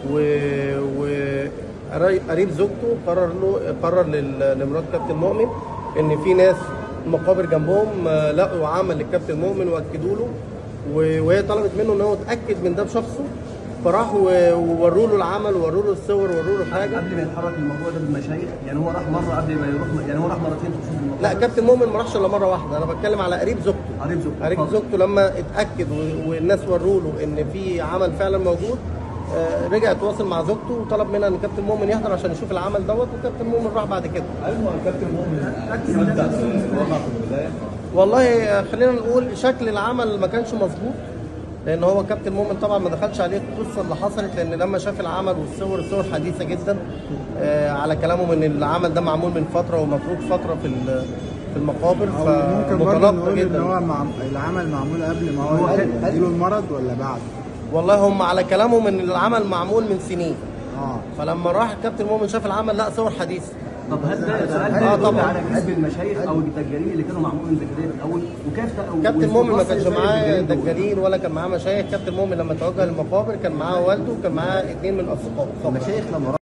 وقريب زوجته قرر له قرر لل- لمرات كابتن مؤمن ان في ناس مقابر جنبهم آه، لقوا عمل للكابتن مؤمن واكدوا له و- وهي طلبت منه ان هو يتاكد من ده بشخصه فراحوا و- ووروا له العمل ووروا له الصور ووروا له حاجه قبل ما يتحرك الموضوع ده بالمشايخ يعني هو راح مره قبل ما يروح يعني هو راح مرتين تشوف الموضوع لا كابتن مؤمن ما راحش الا مره واحده انا بتكلم على قريب زوجته قريب زوجته. قريب اتفضل. زوجته لما اتاكد و- والناس وروا له ان في عمل فعلا موجود آه، رجع يتواصل مع زوجته وطلب منها ان كابتن مؤمن يحضر عشان يشوف العمل دوت وكابتن مؤمن راح بعد كده ايوه الكابتن مؤمن صدق الوضع في البدايه والله آه، خلينا نقول شكل العمل ما كانش مظبوط لان هو كابتن مؤمن طبعا ما دخلش عليه القصه اللي حصلت لان لما شاف العمل والصور الصور حديثه جدا آه، على كلامهم ان العمل ده معمول من فتره ومفروض فتره في ال- في المقابر او ممكن برضه فمتناقضه نقول ان جدا هو مع... العمل معمول قبل ما هو هو قال- يجيله المرض ولا بعد؟ والله هم على كلامهم ان العمل معمول من سنين اه فلما راح الكابتن مؤمن شاف العمل لا صور حديثه طب هل ده سؤال آه ده يدل طبعاً. على كذب المشايخ او الدجالين اللي كانوا معمول من البدايه في الاول وكيف ت- كابتن مؤمن ما وبص كانش إزاي معاه الدجالين دول؟ دجالين ولا كان معاه مشايخ كابتن مؤمن لما توجه للمقابر كان معاه والده وكان معاه اثنين من اصدقائه فقط. المشايخ لما